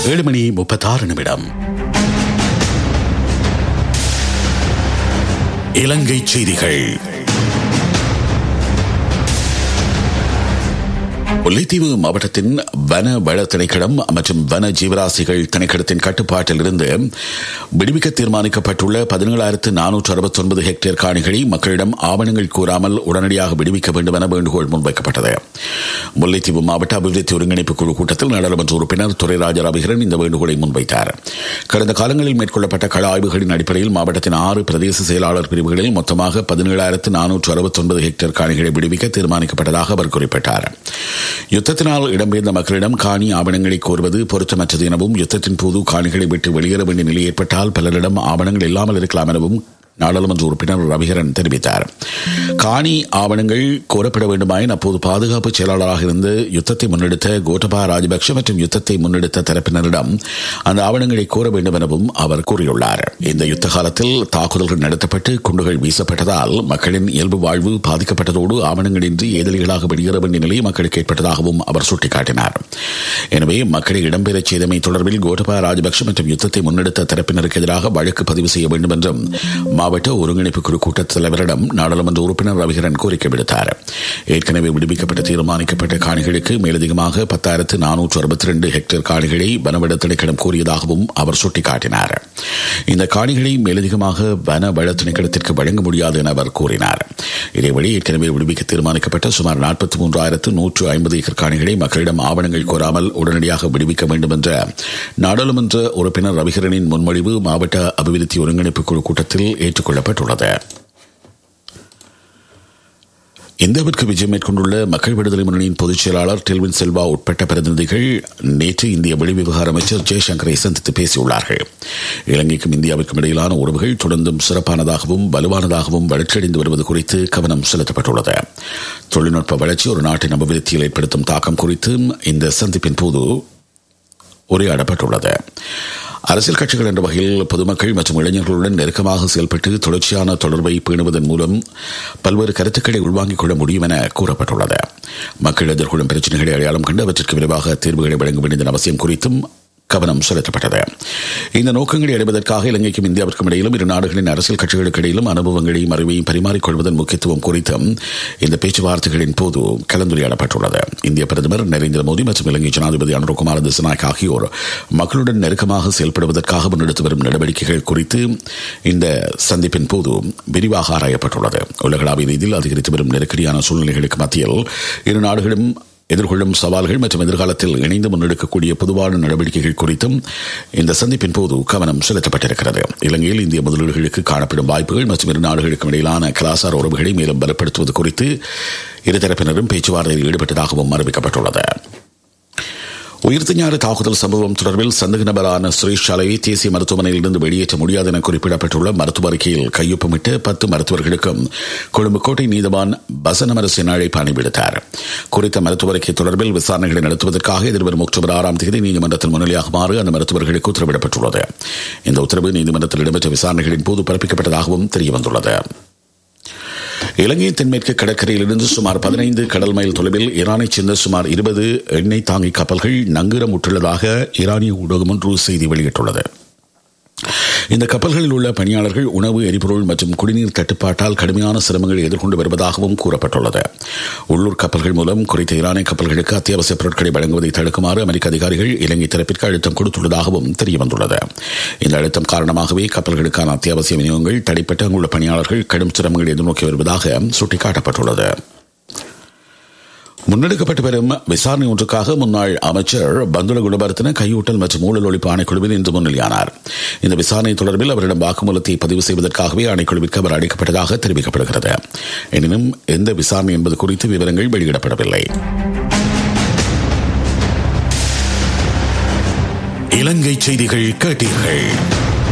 ஏழு மணி முப்பத்தாறு நிமிடம் இலங்கை செய்திகள் முல்லைத்தீவு மாவட்டத்தின் வன வள திணைக்களம் மற்றும் வன ஜீவராசிகள் திணைக்களத்தின் கட்டுப்பாட்டில் இருந்து விடுவிக்க தீர்மானிக்கப்பட்டுள்ள பதினேழாயிரத்து நானூற்று அறுபத்தி ஒன்பது ஹெக்டேர் காணிகளை மக்களிடம் ஆவணங்கள் கூறாமல் உடனடியாக விடுவிக்க வேண்டும் என வேண்டுகோள் முன்வைக்கப்பட்டது முல்லைத்தீவு மாவட்ட அபிவிருத்தி ஒருங்கிணைப்பு குழு கூட்டத்தில் நாடாளுமன்ற உறுப்பினர் துரைராஜ ரவிகரன் இந்த வேண்டுகோளை முன்வைத்தார் கடந்த காலங்களில் மேற்கொள்ளப்பட்ட கள ஆய்வுகளின் அடிப்படையில் மாவட்டத்தின் ஆறு பிரதேச செயலாளர் பிரிவுகளில் மொத்தமாக பதினேழாயிரத்து நானூற்று அறுபத்தி ஒன்பது ஹெக்டேர் காணிகளை விடுவிக்க தீர்மானிக்கப்பட்டதாக அவர் குறிப்பிட்டார் யுத்தத்தினால் இடம்பெயர்ந்த மக்களிடம் காணி ஆவணங்களை கோருவது பொருத்தமற்றது எனவும் யுத்தத்தின் போது காணிகளை விட்டு வெளியேற வேண்டிய நிலை ஏற்பட்டால் பலரிடம் ஆவணங்கள் இல்லாமல் இருக்கலாம் எனவும் நாடாளுமன்ற உறுப்பினர் ரவிகரன் தெரிவித்தார் காணி ஆவணங்கள் கோரப்பட வேண்டுமாயின் அப்போது பாதுகாப்பு செயலாளராக இருந்து யுத்தத்தை முன்னெடுத்த கோட்டபா ராஜபக்ஷ மற்றும் யுத்தத்தை முன்னெடுத்த தரப்பினரிடம் அந்த ஆவணங்களை கோர வேண்டும் எனவும் அவர் கூறியுள்ளார் இந்த யுத்த காலத்தில் தாக்குதல்கள் நடத்தப்பட்டு குண்டுகள் வீசப்பட்டதால் மக்களின் இயல்பு வாழ்வு பாதிக்கப்பட்டதோடு ஆவணங்களின்றி எதிரிகளாக வெளியேற வேண்டிய நிலை மக்களுக்கு ஏற்பட்டதாகவும் அவர் சுட்டிக்காட்டினார் எனவே மக்களை இடம்பெறச் செய்தமை தொடர்பில் கோட்டபா ராஜபக்ஷ மற்றும் யுத்தத்தை முன்னெடுத்த தரப்பினருக்கு எதிராக வழக்கு பதிவு செய்ய வேண்டும் என்றும் மாவட்ட ஒருங்கிணைப்பு குழு கூட்டத் தலைவரிடம் நாடாளுமன்ற உறுப்பினர் ரவிகரன் கோரிக்கை விடுத்தார் ஏற்கனவே விடுவிக்கப்பட்ட தீர்மானிக்கப்பட்ட காணிகளுக்கு மேலதிகமாக பத்தாயிரத்து நானூற்று அறுபத்தி ரெண்டு ஹெக்டேர் காணிகளை வனவள திணைக்களம் கூறியதாகவும் அவர் சுட்டிக்காட்டினார் இந்த காணிகளை மேலதிகமாக வன வள திணைக்களத்திற்கு வழங்க முடியாது என அவர் கூறினார் இதேவழி ஏற்கனவே விடுவிக்க தீர்மானிக்கப்பட்ட சுமார் நாற்பத்தி மூன்றாயிரத்து நூற்று ஐம்பது ஏக்கர் காணிகளை மக்களிடம் ஆவணங்கள் கோராமல் உடனடியாக விடுவிக்க வேண்டும் என்ற நாடாளுமன்ற உறுப்பினர் ரவிகரனின் முன்மொழிவு மாவட்ட அபிவிருத்தி ஒருங்கிணைப்பு குழு கூட்டத்தில் ஏற்றுக்கொள்ளப்பட்டுள்ளது இந்தியாவிற்கு விஜயம் மேற்கொண்டுள்ள மக்கள் விடுதலை முன்னணியின் பொதுச் செயலாளர் டெல்வின் செல்வா உட்பட்ட பிரதிநிதிகள் நேற்று இந்திய வெளிவிவகார அமைச்சர் ஜெய்சங்கரை சந்தித்து பேசியுள்ளார்கள் இலங்கைக்கும் இந்தியாவிற்கும் இடையிலான உறவுகள் தொடர்ந்தும் சிறப்பானதாகவும் வலுவானதாகவும் வளர்ச்சியடைந்து வருவது குறித்து கவனம் செலுத்தப்பட்டுள்ளது தொழில்நுட்ப வளர்ச்சி ஒரு நாட்டின் அபிவிருத்தியில் ஏற்படுத்தும் தாக்கம் குறித்து இந்த சந்திப்பின் போது உரையாடப்பட்டுள்ளது அரசியல் கட்சிகள் என்ற வகையில் பொதுமக்கள் மற்றும் இளைஞர்களுடன் நெருக்கமாக செயல்பட்டு தொடர்ச்சியான தொடர்பை பேணுவதன் மூலம் பல்வேறு கருத்துக்களை உள்வாங்கிக் கொள்ள முடியும் என கூறப்பட்டுள்ளது மக்கள் எதிர்கொள்ளும் பிரச்சினைகளை அடையாளம் கண்டு அவற்றிற்கு விரைவாக தீர்வுகளை வழங்க வேண்டியதன் அவசியம் குறித்தும் கவனம் செலுத்தப்பட்டது இந்த நோக்கங்களை அடைவதற்காக இலங்கைக்கும் இந்தியாவிற்கும் இடையிலும் இரு நாடுகளின் அரசியல் கட்சிகளுக்கு இடையிலும் அனுபவங்களையும் அறிவையும் பரிமாறிக்கொள்வதன் முக்கியத்துவம் குறித்தும் இந்த பேச்சுவார்த்தைகளின் போது கலந்துரையாடப்பட்டுள்ளது இந்திய பிரதமர் நரேந்திர மோடி மற்றும் இலங்கை ஜனாதிபதி அனுரகுமார் திசநாயக் ஆகியோர் மக்களுடன் நெருக்கமாக செயல்படுவதற்காக முன்னெடுத்து வரும் நடவடிக்கைகள் குறித்து இந்த சந்திப்பின் போது விரிவாக ஆராயப்பட்டுள்ளது உலகளாவிய ரீதியில் அதிகரித்து வரும் நெருக்கடியான சூழ்நிலைகளுக்கு மத்தியில் இரு நாடுகளும் எதிர்கொள்ளும் சவால்கள் மற்றும் எதிர்காலத்தில் இணைந்து முன்னெடுக்கக்கூடிய பொதுவான நடவடிக்கைகள் குறித்தும் இந்த சந்திப்பின் போது கவனம் செலுத்தப்பட்டிருக்கிறது இலங்கையில் இந்திய முதலீடுகளுக்கு காணப்படும் வாய்ப்புகள் மற்றும் இரு நாடுகளுக்கும் இடையிலான கலாச்சார உறவுகளை மேலும் பலப்படுத்துவது குறித்து இருதரப்பினரும் பேச்சுவார்த்தையில் ஈடுபட்டதாகவும் அறிவிக்கப்பட்டுள்ளது உயிர்த்த ஞாறு தாக்குதல் சம்பவம் தொடர்பில் சந்தக நபரான சுரேஷ் சாலையை தேசிய மருத்துவமனையில் இருந்து வெளியேற்ற முடியாது என குறிப்பிடப்பட்டுள்ள மருத்துவ அறிக்கையில் கையொப்பமிட்டு பத்து மருத்துவர்களுக்கும் கொழும்பு கோட்டை நீதவான் பசனமரசின் அழைப்பு அனுப்பிவிடுத்தார் குறித்த மருத்துவ அறிக்கை தொடர்பில் விசாரணைகளை நடத்துவதற்காக எதிர்வரும் அக்டோபர் ஆறாம் தேதி நீதிமன்றத்தில் முன்னிலையாகுமாறு அந்த மருத்துவர்களுக்கு உத்தரவிடப்பட்டுள்ளது இந்த உத்தரவு நீதிமன்றத்தில் இடம்பெற்ற விசாரணைகளின் போது பிறப்பிக்கப்பட்டதாகவும் தெரியவந்துள்ளது இலங்கையின் தென்மேற்கு கடற்கரையிலிருந்து சுமார் பதினைந்து கடல் மைல் தொலைவில் ஈரானைச் சேர்ந்த சுமார் இருபது எண்ணெய் தாங்கி கப்பல்கள் நங்கூரமுற்றுள்ளதாக ஈரானிய ஊடகம் ஒன்று செய்தி வெளியிட்டுள்ளது இந்த கப்பல்களில் உள்ள பணியாளர்கள் உணவு எரிபொருள் மற்றும் குடிநீர் தட்டுப்பாட்டால் கடுமையான சிரமங்களை எதிர்கொண்டு வருவதாகவும் கூறப்பட்டுள்ளது உள்ளூர் கப்பல்கள் மூலம் குறித்த ஈரானிய கப்பல்களுக்கு அத்தியாவசிய பொருட்களை வழங்குவதை தடுக்குமாறு அமெரிக்க அதிகாரிகள் இலங்கை தரப்பிற்கு அழுத்தம் கொடுத்துள்ளதாகவும் தெரியவந்துள்ளது இந்த அழுத்தம் காரணமாகவே கப்பல்களுக்கான அத்தியாவசிய விநியோகங்கள் தடைப்பட்டு அங்குள்ள பணியாளர்கள் கடும் சிரமங்களை எதிர்நோக்கி வருவதாக சுட்டிக்காட்டப்பட்டுள்ளது முன்னெடுக்கப்பட்டு வரும் விசாரணை ஒன்றுக்காக முன்னாள் அமைச்சர் பந்துல குணபரத்தின கையூட்டல் மற்றும் ஊழல் ஒழிப்பு ஆணைக்குழுவில் இன்று முன்னிலையானார் இந்த விசாரணை தொடர்பில் அவரிடம் வாக்குமூலத்தை பதிவு செய்வதற்காகவே ஆணைக்குழுவிற்கு அவர் அழைக்கப்பட்டதாக தெரிவிக்கப்படுகிறது எனினும் எந்த விசாரணை என்பது குறித்து விவரங்கள் வெளியிடப்படவில்லை இலங்கை செய்திகள் கேட்டீர்கள்